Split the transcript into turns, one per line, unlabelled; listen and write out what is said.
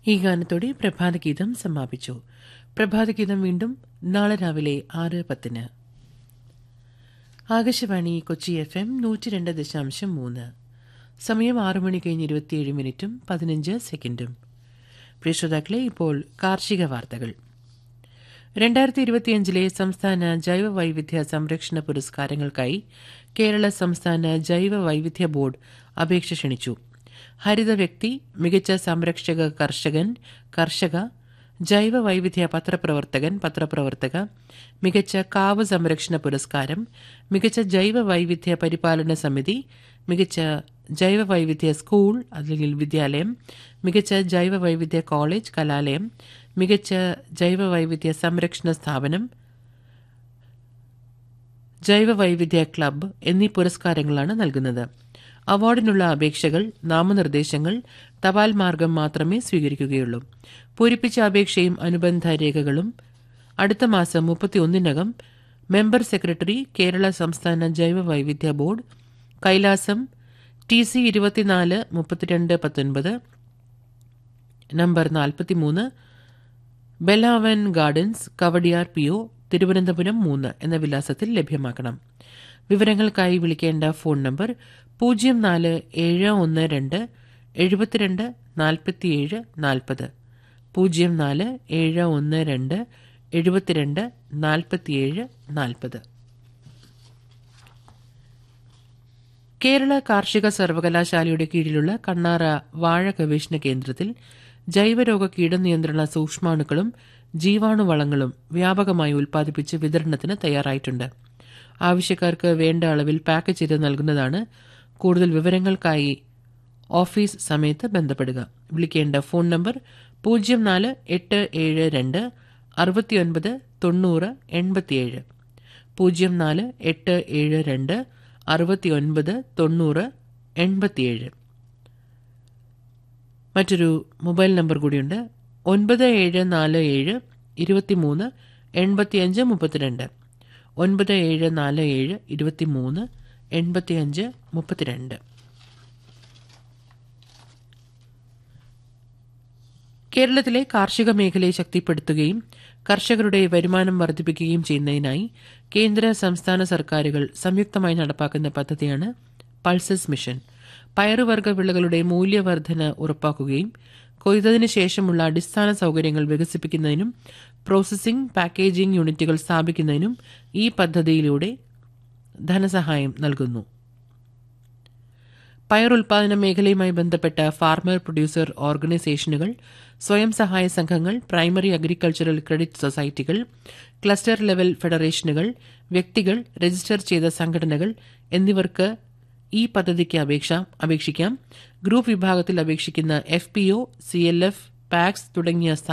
ഈ ഗാനത്തോടെ പ്രഭാതഗീതം സമാപിച്ചു പ്രഭാതഗീതം വീണ്ടും നാളെ രാവിലെ ആറ് പത്തിന് ആകാശവാണി കൊച്ചി എഫ് എം നൂറ്റി രണ്ട് ദശാംശം മൂന്ന് സമയം ആറു മണി കഴിഞ്ഞ് ഇരുപത്തിയേഴ് മിനിറ്റും പതിനഞ്ച് സെക്കൻഡും പ്രിയ ശ്രോതാക്കളെ ഇപ്പോൾ കാർഷിക വാർത്തകൾ രണ്ടായിരത്തി ഇരുപത്തിയഞ്ചിലെ സംസ്ഥാന ജൈവ വൈവിധ്യ സംരക്ഷണ പുരസ്കാരങ്ങൾക്കായി കേരള സംസ്ഥാന ജൈവ വൈവിധ്യ ബോർഡ് അപേക്ഷ ക്ഷണിച്ചു ഹരിത വ്യക്തി മികച്ച സംരക്ഷക കർഷകൻ കർഷക ജൈവ വൈവിധ്യ പത്രപ്രവർത്തകൻ പത്രപ്രവർത്തക മികച്ച കാവ് സംരക്ഷണ പുരസ്കാരം മികച്ച ജൈവ വൈവിധ്യ പരിപാലന സമിതി മികച്ച ജൈവ വൈവിധ്യ സ്കൂൾ അല്ലെങ്കിൽ വിദ്യാലയം മികച്ച ജൈവ വൈവിധ്യ കോളേജ് കലാലയം മികച്ച ജൈവ വൈവിധ്യ സംരക്ഷണ സ്ഥാപനം ജൈവ വൈവിധ്യ ക്ലബ്ബ് എന്നീ പുരസ്കാരങ്ങളാണ് നൽകുന്നത് അവാർഡിനുള്ള അപേക്ഷകൾ നാമനിർദ്ദേശങ്ങൾ തപാൽ മാർഗം മാത്രമേ സ്വീകരിക്കുകയുള്ളൂ പൂരിപ്പിച്ച അപേക്ഷയും അനുബന്ധ രേഖകളും അടുത്ത മാസം മുപ്പത്തിയൊന്നിനകം മെമ്പർ സെക്രട്ടറി കേരള സംസ്ഥാന ജൈവ വൈവിധ്യ ബോർഡ് കൈലാസം ടി സി ഇരുപത്തിനാല് മുപ്പത്തിരണ്ട് പത്തൊൻപത് നമ്പർ നാൽപ്പത്തിമൂന്ന് Bellavan gardens Kowdiar P O Thiruvananthapuram മൂന്ന് എന്ന വിലാസത്തിൽ ലഭ്യമാക്കണം വിവരങ്ങൾക്കായി വിളിക്കേണ്ട ഫോൺ നമ്പർ പൂജ്യം നാല് ഏഴ് ഒന്ന് രണ്ട് എഴുപത്തിരണ്ട് നാൽപ്പത്തിയേഴ് നാൽപ്പത് പൂജ്യം നാല് ഏഴ് ഒന്ന് രണ്ട് എഴുപത്തിരണ്ട് നാൽപ്പത്തിയേഴ് നാൽപ്പത് കേരള കാർഷിക സർവകലാശാലയുടെ കീഴിലുള്ള കണ്ണാറ വാഴ ഗവേഷണ കേന്ദ്രത്തിൽ ജൈവരോഗ കീടനിയന്ത്രണ സൂക്ഷ്മാണുക്കളും ജീവാണുവളങ്ങളും വ്യാപകമായി ഉൽപ്പാദിപ്പിച്ച് വിതരണത്തിന് തയ്യാറായിട്ടുണ്ട് ആവശ്യക്കാർക്ക് വേണ്ട അളവിൽ പാക്ക് ചെയ്ത് നൽകുന്നതാണ് കൂടുതൽ വിവരങ്ങൾക്കായി ഓഫീസ് സമയത്ത് ബന്ധപ്പെടുക വിളിക്കേണ്ട ഫോൺ നമ്പർ പൂജ്യം നാല് എട്ട് ഏഴ് രണ്ട് അറുപത്തിയൊൻപത് തൊണ്ണൂറ് എൺപത്തിയേഴ് പൂജ്യം നാല് എട്ട് ഏഴ് രണ്ട് അറുപത്തിയൊൻപത് തൊണ്ണൂറ് എൺപത്തിയേഴ് മറ്റൊരു മൊബൈൽ നമ്പർ കൂടിയുണ്ട് ഒൻപത് ഏഴ് നാല് ഏഴ് ഇരുപത്തിമൂന്ന് എൺപത്തിയഞ്ച് മുപ്പത്തിരണ്ട് ഒൻപത് ഏഴ് നാല് ഏഴ് ഇരുപത്തിമൂന്ന് എൺപത്തിയഞ്ച് മുപ്പത്തിരണ്ട് കേരളത്തിലെ കാർഷിക മേഖലയെ ശക്തിപ്പെടുത്തുകയും കർഷകരുടെ വരുമാനം വർദ്ധിപ്പിക്കുകയും ചെയ്യുന്നതിനായി കേന്ദ്ര സംസ്ഥാന സർക്കാരുകൾ സംയുക്തമായി നടപ്പാക്കുന്ന പദ്ധതിയാണ് പൾസസ് മിഷൻ പയറുവർഗ്ഗ വിളകളുടെ മൂല്യവർധന ഉറപ്പാക്കുകയും കൊയ്തതിനു ശേഷമുള്ള അടിസ്ഥാന സൗകര്യങ്ങൾ വികസിപ്പിക്കുന്നതിനും പ്രോസസ്സിംഗ് പാക്കേജിംഗ് യൂണിറ്റുകൾ സ്ഥാപിക്കുന്നതിനും ഈ പദ്ധതിയിലൂടെ ധനസഹായം നൽകുന്നു പയർ ഉൽപാദന മേഖലയുമായി ബന്ധപ്പെട്ട ഫാർമർ പ്രൊഡ്യൂസർ ഓർഗനൈസേഷനുകൾ സ്വയം സഹായ സംഘങ്ങൾ പ്രൈമറി അഗ്രികൾച്ചറൽ ക്രെഡിറ്റ് സൊസൈറ്റികൾ ക്ലസ്റ്റർ ലെവൽ ഫെഡറേഷനുകൾ വ്യക്തികൾ രജിസ്റ്റർ ചെയ്ത സംഘടനകൾ എന്നിവർക്ക് ഈ പദ്ധതിക്ക് അപേക്ഷ അപേക്ഷിക്കാം ഗ്രൂപ്പ് വിഭാഗത്തിൽ അപേക്ഷിക്കുന്ന F P O C L F PACS തുടങ്ങിയ